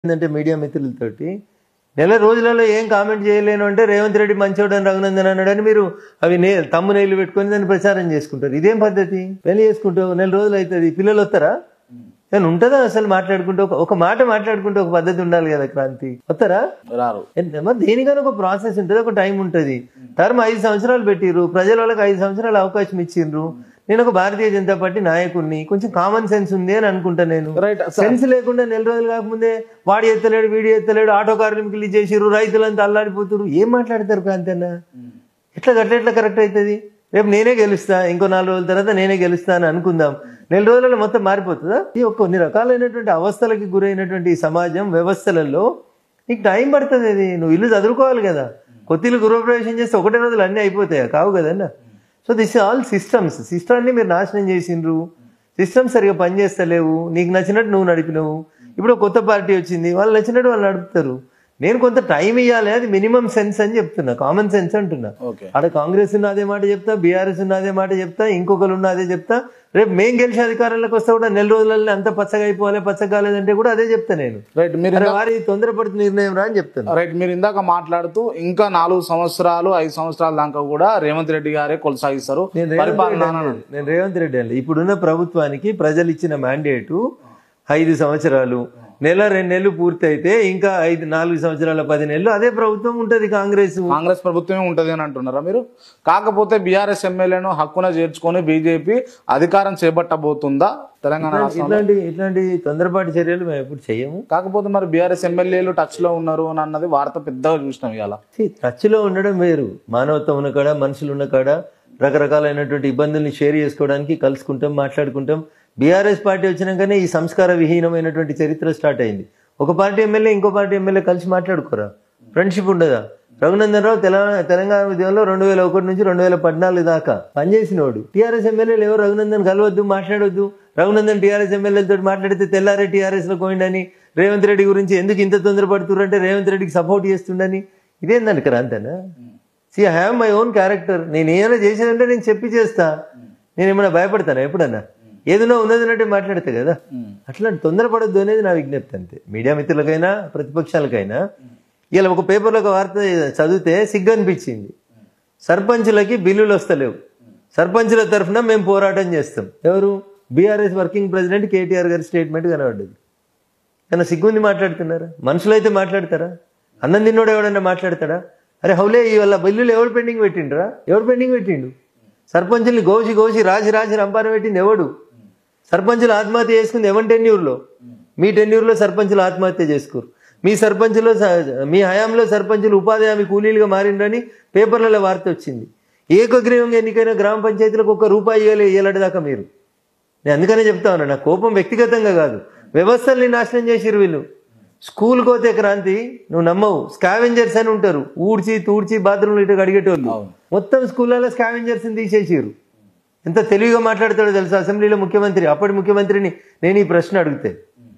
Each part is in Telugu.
ఏంటంటే మీడియా మిత్రులతోటి నెల రోజులలో ఏం కామెంట్ చేయలేను అంటే రేవంత్ రెడ్డి మంచోడు అని రఘునందన్ అన్నాడని మీరు అవి నే తమ్ము నీళ్ళు పెట్టుకొని దాన్ని ప్రచారం చేసుకుంటారు ఇదేం పద్ధతి పెళ్లి చేసుకుంటావు నెల రోజులు అవుతుంది పిల్లలు వస్తారా నేను ఉంటుందా అసలు మాట్లాడుకుంటూ ఒక ఒక మాట మాట్లాడుకుంటూ ఒక పద్ధతి ఉండాలి కదా క్రాంతి వస్తారా రారు ఎంత- మరి దేనికైనా ఒక ప్రాసెస్ ఉంటుంది ఒక టైం ఉంటుంది టర్మ్ ఐదు సంవత్సరాలు పెట్టిర్రు ప్రజల వాళ్ళకి ఐదు సంవత్సరాలు అవకాశం ఇచ్చిండ్రు నేను ఒక భారతీయ జనతా పార్టీ నాయకుడిని కొంచెం కామన్ సెన్స్ ఉంది అని అనుకుంటా నేను రైట్ సెన్స్ లేకుండా నెల రోజులు కాకముందే వాడి ఎత్తలేడు వీడి ఎత్తలేడు ఆటో కార్మికులు ఇది చేసిర్రు రైతులంతా అల్లాడిపోతున్నారు ఏం మాట్లాడతారు కాంతన్న ఎట్లా గట్ల ఎట్లా కరెక్ట్ అవుతుంది రేపు నేనే గెలుస్తా ఇంకో నాలుగు రోజుల తర్వాత నేనే గెలుస్తా అని అనుకుందాం నెల రోజులలో మొత్తం మారిపోతుందా ఈ ఒక కొన్ని రకాలైనటువంటి అవస్థలకి గురైనటువంటి ఈ సమాజం వ్యవస్థలలో నీకు టైం పడుతుంది అది నువ్వు ఇల్లు చదువుకోవాలి కదా కొత్త ఇల్లు గృహప్రవేశం చేస్తే ఒకటే రోజులు అన్నీ అయిపోతాయా కావు కదన్నా సో దిస్ ఆల్ సిస్టమ్స్ సిస్టాన్ని మీరు నాశనం చేసిండ్రు సిస్టమ్స్ సరిగా పనిచేస్తలేవు నీకు నచ్చినట్టు నువ్వు నడిపినవు ఇప్పుడు ఒక కొత్త పార్టీ వచ్చింది వాళ్ళు నచ్చినట్టు వాళ్ళు నడుపుతారు నేను కొంత టైం ఇవ్వాలి అది మినిమం సెన్స్ అని చెప్తున్నా కామన్ సెన్స్ అంటున్నా ఓకే ఆడ కాంగ్రెస్ ఉన్న అదే మాట చెప్తా బీఆర్ఎస్ ఉన్న అదే మాట చెప్తా ఇంకొకరు ఉన్న అదే చెప్తా రేపు మేం గెలిచి అధికారంలోకి వస్తే కూడా నెల రోజులలో అంత పచ్చగా అయిపోవాలి పచ్చగా కాలేదంటే కూడా అదే చెప్తా నేను రైట్ మీరు అరే వారి తొందరపడుతు నిర్ణయం రా అని చెప్తాను రైట్ మీరు ఇందాక మాట్లాడుతూ ఇంకా నాలుగు సంవత్సరాలు ఐదు సంవత్సరాల దాకా కూడా రేవంత్ రెడ్డి గారే కొనసాగిస్తారు నేను రేవంత్ రెడ్డి పరిపాలన అనలేదు. నేను రేవంత్ రెడ్డి అని ఇప్పుడున్న ప్రభుత్వానికి ప్రజలు ఇచ్చిన మ్యాండేటు ఐదు సంవత్సరాలు నెల రెండు నెలలు పూర్తి అయితే ఇంకా ఐదు నాలుగు సంవత్సరాల పది నెలలు అదే ప్రభుత్వం ఉంటది కాంగ్రెస్ కాంగ్రెస్ ప్రభుత్వమే ఉంటది అని అంటున్నారా మీరు కాకపోతే బీఆర్ఎస్ ఎమ్మెల్యేను హక్కున చేర్చుకొని బీజేపీ అధికారం చేపట్టబోతుందా తెలంగాణ రాష్ట్రంలో ఇట్లాంటి ఇట్లాంటి తొందరపాటు చర్యలు మేము ఎప్పుడు చేయము కాకపోతే మరి బీఆర్ఎస్ ఎమ్మెల్యేలు టచ్ లో ఉన్నారు అని అన్నది వార్త పెద్దగా చూసినాం ఇవాళ టచ్లో ఉండడం వేరు మానవత్వం ఉన్న కాడ మనుషులు ఉన్న కాడ రకరకాలైనటువంటి ఇబ్బందుల్ని షేర్ చేసుకోవడానికి కలుసుకుంటాం మాట్లాడుకుంటాం బీఆర్ఎస్ పార్టీ వచ్చినాకనే ఈ సంస్కార విహీనమైనటువంటి చరిత్ర స్టార్ట్ అయింది ఒక పార్టీ ఎమ్మెల్యే ఇంకో పార్టీ ఎమ్మెల్యే కలిసి మాట్లాడుకోరా ఫ్రెండ్షిప్ ఉండదా రఘునందన్ రావు తెలంగాణ తెలంగాణ ఉద్యమంలో రెండు వేల ఒకటి నుంచి రెండు వేల పద్నాలుగు దాకా పనిచేసినోడు టీఆర్ఎస్ ఎమ్మెల్యేలు ఎవరు రఘునందన్ కలవద్దు మాట్లాడొద్దు రఘునందన్ టీఆర్ఎస్ ఎమ్మెల్యేలతో మాట్లాడితే తెల్లారే టీఆర్ఎస్ లో పోయిండని రేవంత్ రెడ్డి గురించి ఎందుకు ఇంత తొందరపడుతున్నారంటే రేవంత్ రెడ్డికి సపోర్ట్ చేస్తుండని ఇదేందండి క్రాంతనా see I have my own character నేను ఏమైనా చేసానంటే నేను చెప్పి చేస్తా నేను ఏమైనా భయపడతానా ఎప్పుడన్నా ఏదైనా ఉన్నదన్నట్టే మాట్లాడతా కదా అట్లాంటి తొందరపడద్దు అనేది నా విజ్ఞప్తి అంతే మీడియా మిత్రులకైనా ప్రతిపక్షాలకైనా ఇలా ఒక పేపర్లో ఒక వార్త చదివితే సిగ్గు అనిపించింది సర్పంచులకి బిల్లులు వస్తలేవు సర్పంచుల తరఫున మేము పోరాటం చేస్తాం ఎవరు బీఆర్ఎస్ వర్కింగ్ ప్రెసిడెంట్ కేటీఆర్ గారి స్టేట్మెంట్ కనబడ్డది ఏమన్నా సిగ్గుంది మాట్లాడుతున్నారా మనుషులైతే మాట్లాడతారా అన్నం తిన్నోడు ఎవడన్నా మాట్లాడతాడా అరే హౌలే ఇవాళ బిల్లులు ఎవడు పెండింగ్ పెట్టిండ్రా ఎవడు పెండింగ్ పెట్టిండు సర్పంచుల్ని గోసి గోసి రాసి రాసి రంపాన పెట్టింది ఎవడు సర్పంచులు ఆత్మహత్య చేసుకుంది ఎవరి టెన్యూర్లో మీ టెన్యూర్లో సర్పంచులు ఆత్మహత్య చేసుకోరు మీ సర్పంచులో స- మీ హయాంలో సర్పంచులు ఉపాధి హామీ కూలీలుగా మారిండ్రని పేపర్లలో వార్త వచ్చింది ఏకగ్రీవంగా ఎన్నికైన గ్రామ పంచాయతీలకు ఒక్క రూపాయి ఇవ్వలే ఇవ్వలేడు దాకా మీరు నేను అందుకనే చెప్తా ఉన్నా నా కోపం వ్యక్తిగతంగా కాదు వ్యవస్థల్ని నాశనం చేసిరు వీళ్ళు స్కూల్కి పోతే క్రాంతి నువ్వు నమ్మవు స్కావెంజర్స్ అని ఉంటారు ఊడ్చి తూడ్చి బాత్రూమ్లు ఇటు కడిగేటోళ్ళు మొత్తం స్కూళ్ళలో స్కావెంజర్స్ని తీసేసిరు ఎంత తెలివిగా మాట్లాడతాడో తెలుసా అసెంబ్లీలో ముఖ్యమంత్రి అప్పటి ముఖ్యమంత్రిని నేను ఈ ప్రశ్న అడిగితే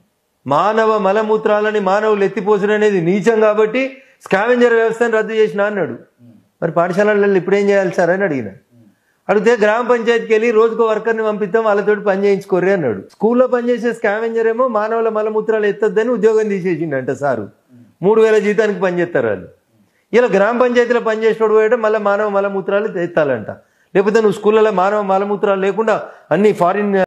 మానవ మలమూత్రాలని మానవులు ఎత్తిపోసుడు అనేది నీచం కాబట్టి స్కావెంజర్ వ్యవస్థను రద్దు చేసిన అన్నాడు మరి పాఠశాలలలో ఇప్పుడు ఏం చేయాలి సార్ అని అడిగిన అడిగితే గ్రామ పంచాయతీకి వెళ్ళి రోజుకో వర్కర్ని పంపిస్తాం వాళ్ళతోటి పని చేయించుకోర్రి అన్నాడు స్కూల్లో పనిచేసే స్కావెంజర్ ఏమో మానవుల మలమూత్రాలు ఎత్తొద్దని ఉద్యోగం తీసేసిండంట సారు మూడు వేల జీతానికి పనిచేస్తారు వాళ్ళు ఇలా గ్రామ పంచాయతీలో పనిచేసినోడు పోయడం మళ్ళీ మానవ మలమూత్రాలు ఎత్తాలంట లేకపోతే నువ్వు స్కూళ్ళలో మానవ మలమూత్రాలు లేకుండా అన్ని ఫారిన్